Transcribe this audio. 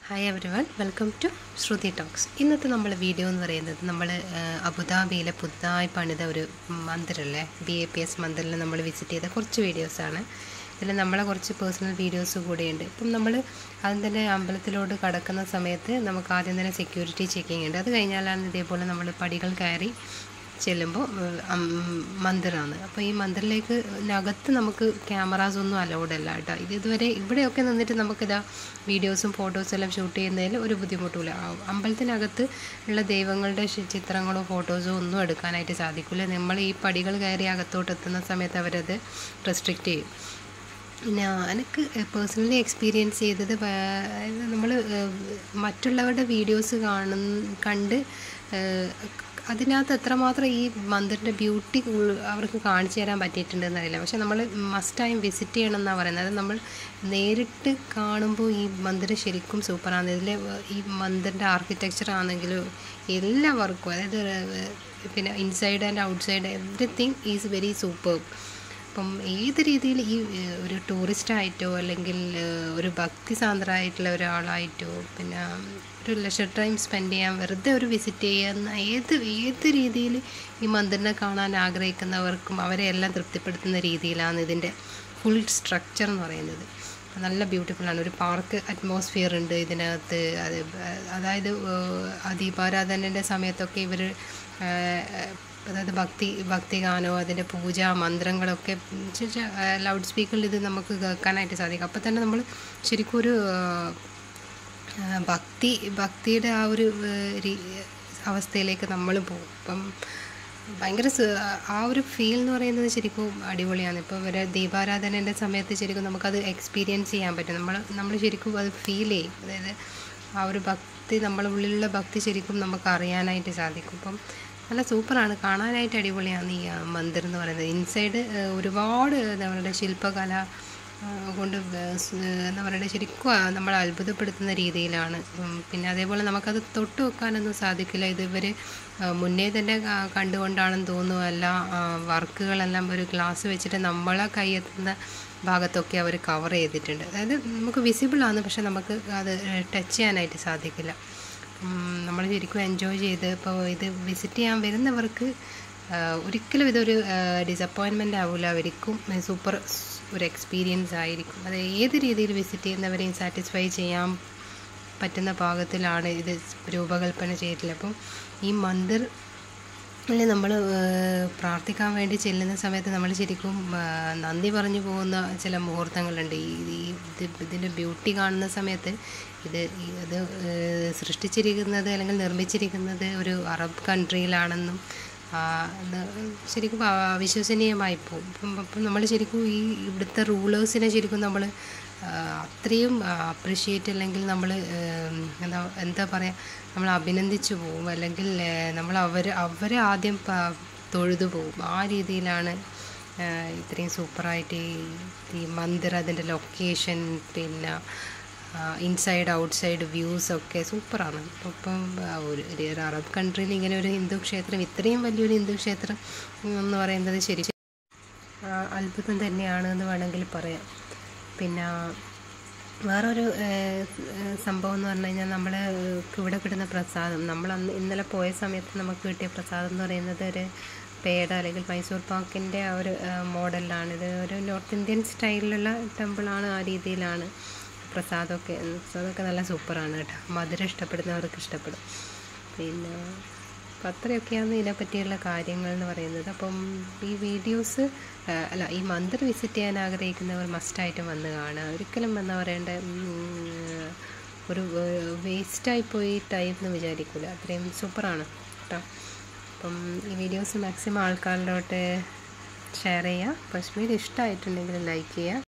hi everyone welcome to Shruti talks ഇന്നത്തെ നമ്മൾ video എന്ന് പറയുന്നത് നമ്മൾ അബുദാബിയിലെ പുതുതായി പണിത ഒരു മന്ദിരല്ലേ ബി എ പി എസ് മന്ദിറിൽ നമ്മൾ വിസിറ്റ് ചെയ്ത കുറച്ച് വീഡിയോസാണ് ഇതിൽ നമ്മളെ കുറച്ച് പേഴ്സണൽ വീഡിയോസ് കൂടെയുണ്ട് ഇപ്പം നമ്മൾ ആദ്യം തന്നെ അമ്പലത്തിലോട്ട് കടക്കുന്ന സമയത്ത് നമുക്ക് ആദ്യം തന്നെ സെക്യൂരിറ്റി ചെക്കിംഗ് ഉണ്ട് അത് കഴിഞ്ഞാലാണ് ഇതേപോലെ നമ്മൾ പടികൾ കയറി ചെല്ലുമ്പോൾ മന്ദിറാണ് അപ്പോൾ ഈ മന്ദിറിലേക്ക് അകത്ത് നമുക്ക് ക്യാമറാസ് ഒന്നും അലൗഡ് അല്ല കേട്ടോ ഇത് ഇതുവരെ ഇവിടെയൊക്കെ നിന്നിട്ട് നമുക്കിതാ വീഡിയോസും ഫോട്ടോസും എല്ലാം ഷൂട്ട് ചെയ്യുന്നതിൽ ഒരു ബുദ്ധിമുട്ടില്ല അമ്പലത്തിനകത്ത് ഉള്ള ദൈവങ്ങളുടെ ചിത്രങ്ങളോ ഫോട്ടോസോ ഒന്നും എടുക്കാനായിട്ട് സാധിക്കില്ല നമ്മൾ ഈ പടികൾ കയറി അകത്തോട്ട് എത്തുന്ന സമയത്ത് അവരത് റെസ്ട്രിക്റ്റ് ചെയ്യും പിന്നെ എനിക്ക് പേഴ്സണലി എക്സ്പീരിയൻസ് ചെയ്തത് നമ്മൾ മറ്റുള്ളവരുടെ വീഡിയോസ് കാണുന്ന കണ്ട് അതിനകത്ത് എത്രമാത്രം ഈ മന്ദിറിൻ്റെ ബ്യൂട്ടി അവർക്ക് കാണിച്ചു തരാൻ പറ്റിയിട്ടുണ്ടെന്ന് അറിയില്ല പക്ഷെ നമ്മൾ മസ്റ്റായും വിസിറ്റ് ചെയ്യണം എന്നാണ് പറയുന്നത് അത് നമ്മൾ നേരിട്ട് കാണുമ്പോൾ ഈ മന്ദിരം ശരിക്കും സൂപ്പറാണ് ഇതിലെ ഈ മന്ദിറിൻ്റെ ആർക്കിടെക്ചർ ആണെങ്കിലും എല്ലാ വർക്കും അതായത് പിന്നെ inside and outside everything is very super അപ്പം ഏത് രീതിയിൽ ഈ ഒരു ടൂറിസ്റ്റായിട്ടോ അല്ലെങ്കിൽ ഒരു ഭക്തി സാന്ദ്രമായിട്ടുള്ള ഒരാളായിട്ടോ പിന്നെ ഒരു ലെഷർ ടൈം സ്പെൻഡ് ചെയ്യാൻ വെറുതെ ഒരു വിസിറ്റ് ചെയ്യുന്ന ഏത് ഏത് രീതിയിൽ ഈ മന്ദിറിനെ കാണാൻ ആഗ്രഹിക്കുന്നവർക്കും അവരെ എല്ലാം തൃപ്തിപ്പെടുത്തുന്ന രീതിയിലാണ് ഇതിൻ്റെ ഫുൾ സ്ട്രക്ചർ എന്ന് പറയുന്നത് നല്ല ബ്യൂട്ടിഫുള്ളാണ് ഒരു പാർക്ക് അറ്റ്മോസ്ഫിയർ ഉണ്ട് ഇതിനകത്ത് അത് അതായത് ദീപാരാധനൻ്റെ സമയത്തൊക്കെ ഇവർ അതായത് ഭക്തി ഭക്തിഗാനോ അതിൻ്റെ പൂജ മന്ത്രങ്ങളൊക്കെ ലൗഡ് സ്പീക്കറിൽ ഇത് നമുക്ക് കേൾക്കാനായിട്ട് സാധിക്കും അപ്പോൾ തന്നെ നമ്മൾ ശരിക്കും ഒരു ഭക്തി ഭക്തിയുടെ ആ ഒരു അവസ്ഥയിലേക്ക് നമ്മൾ പോകും അപ്പം ഭയങ്കര ആ ഒരു ഫീൽ എന്ന് പറയുന്നത് ശരിക്കും അടിപൊളിയാണ് ഇപ്പോൾ ഇവരെ ദീപാരാധനേൻ്റെ സമയത്ത് ശരിക്കും നമുക്കത് എക്സ്പീരിയൻസ് ചെയ്യാൻ പറ്റും നമ്മൾ നമ്മൾ ശരിക്കും അത് ഫീൽ ചെയ്യും അതായത് ആ ഒരു ഭക്തി നമ്മുടെ ഉള്ളിലുള്ള ഭക്തി ശരിക്കും നമുക്ക് അറിയാനായിട്ട് സാധിക്കും അപ്പം നല്ല സൂപ്പറാണ് കാണാനായിട്ട് അടിപൊളിയാണ് ഈ മന്ദിർ എന്ന് പറയുന്നത് ഇൻസൈഡ് ഒരുപാട് എന്താ പറയുക ശില്പകല കൊണ്ട് എന്താ പറയുക ശരിക്കും നമ്മളെ അത്ഭുതപ്പെടുത്തുന്ന രീതിയിലാണ് പിന്നെ അതേപോലെ നമുക്കത് തൊട്ട് വെക്കാനൊന്നും സാധിക്കില്ല ഇത് ഇവർ മുന്നേ തന്നെ കണ്ടുകൊണ്ടാണെന്ന് തോന്നുന്നു എല്ലാ വർക്കുകളെല്ലാം ഒരു ഗ്ലാസ് വെച്ചിട്ട് നമ്മളെ കൈയെത്തുന്ന ഭാഗത്തൊക്കെ അവർ കവർ ചെയ്തിട്ടുണ്ട് അതായത് നമുക്ക് വിസിബിളാണ് പക്ഷെ നമുക്ക് അത് ടച്ച് ചെയ്യാനായിട്ട് സാധിക്കില്ല നമ്മൾ ശരിക്കും എൻജോയ് ചെയ്ത് ഇപ്പോൾ ഇത് വിസിറ്റ് ചെയ്യാൻ വരുന്നവർക്ക് ഒരിക്കലും ഇതൊരു ഡിസപ്പോയിൻമെൻ്റ് ആവില്ല അവർക്കും സൂപ്പർ ഒരു എക്സ്പീരിയൻസ് ആയിരിക്കും അത് ഏത് രീതിയിൽ വിസിറ്റ് ചെയ്യുന്നവരെയും സാറ്റിസ്ഫൈ ചെയ്യാൻ പറ്റുന്ന പാകത്തിലാണ് ഇത് രൂപകൽപ്പന ചെയ്തിട്ടുള്ളത് അപ്പം ഈ മന്ദിർ നമ്മൾ പ്രാർത്ഥിക്കാൻ വേണ്ടി ചെല്ലുന്ന സമയത്ത് നമ്മൾ ശരിക്കും നന്ദി പറഞ്ഞു പോകുന്ന ചില മുഹൂർത്തങ്ങളുണ്ട് ഈ ഇതിൻ്റെ ബ്യൂട്ടി കാണുന്ന സമയത്ത് ഇത് ഇത് സൃഷ്ടിച്ചിരിക്കുന്നത് അല്ലെങ്കിൽ നിർമ്മിച്ചിരിക്കുന്നത് ഒരു അറബ് കൺട്രിയിലാണെന്നും ശരിക്കും അവിശ്വസനീയമായി പോകും അപ്പം അപ്പം നമ്മൾ ശരിക്കും ഈ ഇവിടുത്തെ റൂളേഴ്സിനെ ശരിക്കും നമ്മൾ അത്രയും അപ്രിഷ്യേറ്റ് അല്ലെങ്കിൽ നമ്മൾ എന്താ എന്താ പറയുക നമ്മൾ അഭിനന്ദിച്ചു പോകും അല്ലെങ്കിൽ നമ്മൾ അവർ അവരെ ആദ്യം തൊഴുതു പോകും ആ രീതിയിലാണ് ഇത്രയും സൂപ്പറായിട്ട് ഈ മന്ദിർ അതിൻ്റെ ലൊക്കേഷൻ പിന്നെ ഇൻസൈഡ് ഔട്ട്സൈഡ് വ്യൂസ് ഒക്കെ സൂപ്പറാണ് ഇപ്പം ഒരു ഒരു അറബ് കൺട്രിയിൽ ഇങ്ങനെ ഒരു ഹിന്ദു ക്ഷേത്രം ഇത്രയും വലിയൊരു ഹിന്ദു ക്ഷേത്രം എന്ന് പറയുന്നത് ശരി അത്ഭുതം തന്നെയാണ് എന്ന് വേണമെങ്കിൽ പറയാം പിന്നെ വേറൊരു സംഭവം എന്ന് പറഞ്ഞു കഴിഞ്ഞാൽ നമ്മൾ ഇവിടെ കിട്ടുന്ന പ്രസാദം നമ്മൾ അന്ന് ഇന്നലെ പോയ സമയത്ത് നമുക്ക് കിട്ടിയ പ്രസാദം എന്ന് പറയുന്നത് ഒരു പേട അല്ലെങ്കിൽ മൈസൂർ പാക്കിൻ്റെ ആ ഒരു മോഡലിലാണ് ഇത് ഒരു നോർത്ത് ഇന്ത്യൻ സ്റ്റൈലിലുള്ള ടെമ്പിളാണ് ആ രീതിയിലാണ് പ്രസാദമൊക്കെ പ്രസാദമൊക്കെ നല്ല സൂപ്പറാണ് കേട്ടോ മധുരം ഇഷ്ടപ്പെടുന്നവർക്ക് ഇഷ്ടപ്പെടും പിന്നെ അപ്പം അത്രയൊക്കെയാണ് ഇതിനെപ്പറ്റിയുള്ള കാര്യങ്ങൾ എന്ന് പറയുന്നത് അപ്പം ഈ വീഡിയോസ് അല്ല ഈ മന്ദിർ വിസിറ്റ് ചെയ്യാൻ ആഗ്രഹിക്കുന്നവർ മസ്റ്റായിട്ടും വന്ന് കാണുക ഒരിക്കലും എന്താ പറയേണ്ട ഒരു വേസ്റ്റായി പോയി ടൈം എന്ന് വിചാരിക്കില്ല അത്രയും സൂപ്പറാണ് കേട്ടോ അപ്പം ഈ വീഡിയോസ് മാക്സിമം ആൾക്കാരിലോട്ട് ഷെയർ ചെയ്യുക ഫസ്റ്റ് വീഡിയോ ഇഷ്ടമായിട്ടുണ്ടെങ്കിൽ ലൈക്ക് ചെയ്യുക